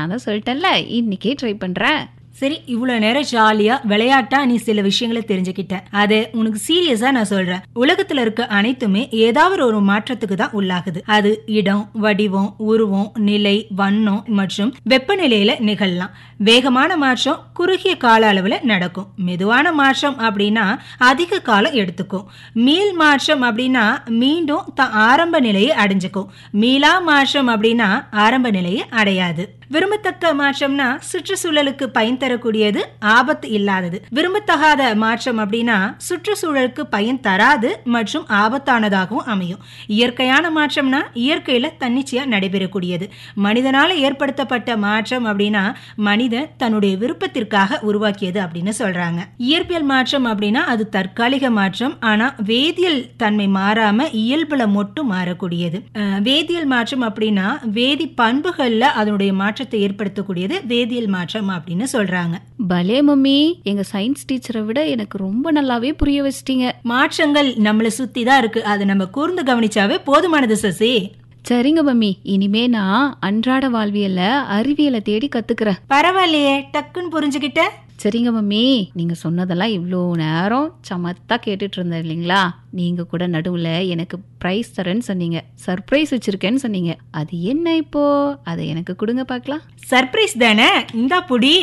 நான் தான் சொல்லிட்டேன்ல இன்னைக்கே ட்ரை பண்றேன் சரி இவ்வளவு நேரம் ஜாலியா விளையாட்டா நீ சில விஷயங்களை தெரிஞ்சுக்கிட்ட அது உனக்கு சீரியஸா நான் சொல்றேன் உலகத்துல இருக்க அனைத்துமே ஏதாவது ஒரு மாற்றத்துக்கு தான் உள்ளாகுது அது இடம் வடிவம் உருவம் நிலை வண்ணம் மற்றும் வெப்பநிலையில நிகழலாம் வேகமான மாற்றம் குறுகிய கால அளவுல நடக்கும் மெதுவான மாற்றம் அப்படின்னா அதிக காலம் எடுத்துக்கும் மீள் மாற்றம் அப்படின்னா மீண்டும் த ஆரம்ப நிலையை அடைஞ்சுக்கும் மீளா மாற்றம் அப்படின்னா ஆரம்ப நிலையை அடையாது விரும்பத்தக்க மாற்றம்னா சுற்றுச்சூழலுக்கு பயன் தரக்கூடியது ஆபத்து இல்லாதது விரும்பத்தகாத மாற்றம் அப்படின்னா சுற்றுச்சூழலுக்கு பயன் தராது மற்றும் ஆபத்தானதாகவும் அமையும் இயற்கையான மாற்றம்னா இயற்கையில தன்னிச்சையா நடைபெறக்கூடியது மனிதனால ஏற்படுத்தப்பட்ட மாற்றம் அப்படின்னா மனிதன் தன்னுடைய விருப்பத்திற்காக உருவாக்கியது அப்படின்னு சொல்றாங்க இயற்பியல் மாற்றம் அப்படின்னா அது தற்காலிக மாற்றம் ஆனா வேதியியல் தன்மை மாறாம இயல்புல மட்டும் மாறக்கூடியது அஹ், வேதியியல் மாற்றம் அப்படின்னா வேதி பண்புகள்ல அதனுடைய மாற்றத்தை ஏற்படுத்தக்கூடியது வேதியியல் மாற்றம் அப்படின்னு சொல்றாங்க பலே மம்மி எங்க சயின்ஸ் டீச்சரை விட எனக்கு ரொம்ப நல்லாவே புரிய வச்சிட்டீங்க மாற்றங்கள் நம்மளை சுத்தி தான் இருக்கு அதை நம்ம கூர்ந்து கவனிச்சாவே போதுமானது சசி சரிங்க மம்மி இனிமே நான் அன்றாட வாழ்வியல்ல அறிவியலை தேடி கத்துக்கிறேன் பரவாயில்லையே டக்குன்னு புரிஞ்சுக்கிட்ட சரிங்க மம்மி நீங்க சொன்னதெல்லாம் இவ்வளோ நேரம் சமத்தா கேட்டுட்டு இருந்தேன் இல்லைங்களா நீங்க கூட நடுவுல எனக்கு ப்ரைஸ் தரேன்னு சொன்னீங்க சர்ப்ரைஸ் வச்சிருக்கேன்னு சொன்னீங்க அது என்ன இப்போ அதை எனக்கு கொடுங்க பார்க்கலாம் சர்ப்ரைஸ் தானே இந்தா புடி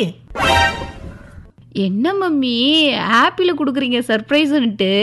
என்ன மம்மி ஆப்பிள் கொடுக்குறீங்க சர்ப்ரைஸ்ன்ட்டு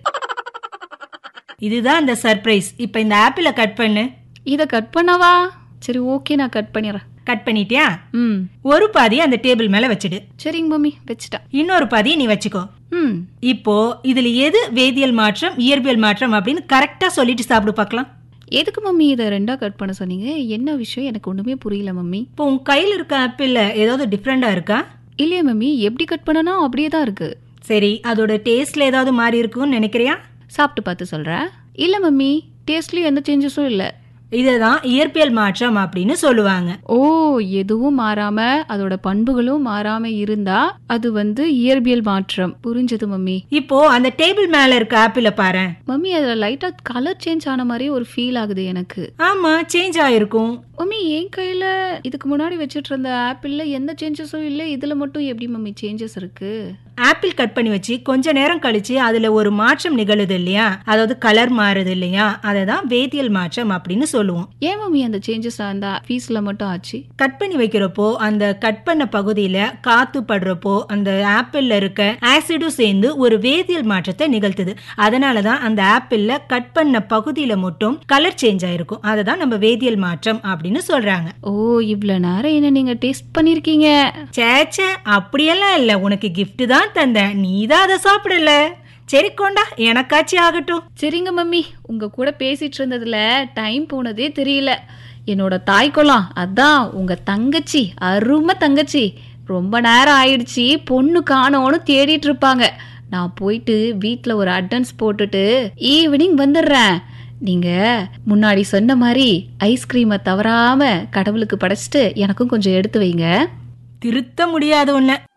இதுதான் அந்த சர்ப்ரைஸ் இப்போ இந்த ஆப்பிள கட் பண்ணு இதை கட் பண்ணவா சரி ஓகே நான் கட் பண்ணிடுறேன் கட் பண்ணிட்டியா ம் ஒரு பாதி அந்த டேபிள் மேல வச்சிடு சரிங்க மம்மி வச்சுட்டேன் இன்னொரு பாதி நீ வச்சுக்கோ ம் இப்போ இதுல எது வேதியியல் மாற்றம் இயற்பியல் மாற்றம் அப்படின்னு கரெக்டா சொல்லிட்டு சாப்பிடு பார்க்கலாம் எதுக்கு மம்மி இதை ரெண்டா கட் பண்ண சொன்னீங்க என்ன விஷயம் எனக்கு ஒண்ணுமே புரியல மம்மி இப்போ உன் கையில் இருக்க ஆப்பிள்ல ஏதாவது டிஃப்ரெண்டா இருக்கா இல்லையே மம்மி எப்படி கட் பண்ணனா அப்படியே தான் இருக்கு சரி அதோட டேஸ்ட்ல ஏதாவது மாறி இருக்கும்னு நினைக்கிறியா சாப்பிட்டு பார்த்து சொல்கிறேன் இல்லை மம்மி டேஸ்ட்லேயும் எந்த சேஞ்சஸும் இல்லை இதுதான் இயற்பியல் மாற்றம் அப்படின்னு சொல்லுவாங்க ஓ எதுவும் மாறாம அதோட பண்புகளும் மாறாம இருந்தா அது வந்து இயற்பியல் மாற்றம் புரிஞ்சது மம்மி இப்போ அந்த டேபிள் மேல இருக்க ஆப்பிள பாரு மம்மி அதில் லைட்டாக கலர் சேஞ்ச் ஆன மாதிரி ஒரு ஃபீல் ஆகுது எனக்கு ஆமா சேஞ்ச் ஆயிருக்கும் மம்மி என் கையில் இதுக்கு முன்னாடி வச்சுட்டு இருந்த ஆப்பிளில் எந்த சேஞ்சஸும் இல்லை இதில் மட்டும் எப்படி மம்மி சேஞ்சஸ் இருக்கு ஆப்பிள் கட் பண்ணி வச்சு கொஞ்ச நேரம் கழிச்சு அதுல ஒரு மாற்றம் நிகழுது இல்லையா அதாவது கலர் மாறுது இல்லையா அதை தான் வேதியியல் மாற்றம் அப்படின்னு சொல்லுவோம் ஏன் மம்மி அந்த சேஞ்சஸ் அந்த ஃபீஸில் மட்டும் ஆச்சு கட் பண்ணி வைக்கிறப்போ அந்த கட் பண்ண பகுதியில காத்து படுறப்போ அந்த ஆப்பிள்ல இருக்க ஆசிடும் சேர்ந்து ஒரு வேதியியல் மாற்றத்தை நிகழ்த்துது அதனால தான் அந்த ஆப்பிள்ல கட் பண்ண பகுதியில மட்டும் கலர் சேஞ்ச் ஆயிருக்கும் அதை தான் நம்ம வேதியியல் மாற்றம் அப்படின்னு சொல்றாங்க ஓ இவ்வளோ நேரம் என்ன நீங்கள் டேஸ்ட் பண்ணியிருக்கீங்க சேச்சே அப்படியெல்லாம் இல்ல உனக்கு gift தான் தந்தேன் நீ தான் அதை சாப்பிடல சரி கொண்டா எனக்காச்சும் ஆகட்டும் சரிங்க மம்மி உங்க கூட பேசிட்டு இருந்ததுல டைம் போனதே தெரியல என்னோட தாய்க்குளம் அதான் உங்க தங்கச்சி அருமை தங்கச்சி ரொம்ப நேரம் ஆயிடுச்சு பொண்ணு காணோன்னு தேடிட்டு இருப்பாங்க நான் போயிட்டு வீட்டில் ஒரு அட்டன்ஸ் போட்டுட்டு ஈவினிங் வந்துடுறேன் நீங்க முன்னாடி சொன்ன மாதிரி ஐஸ்கிரீமை தவறாம கடவுளுக்கு படைச்சிட்டு எனக்கும் கொஞ்சம் எடுத்து வைங்க திருத்த முடியாத உன்னை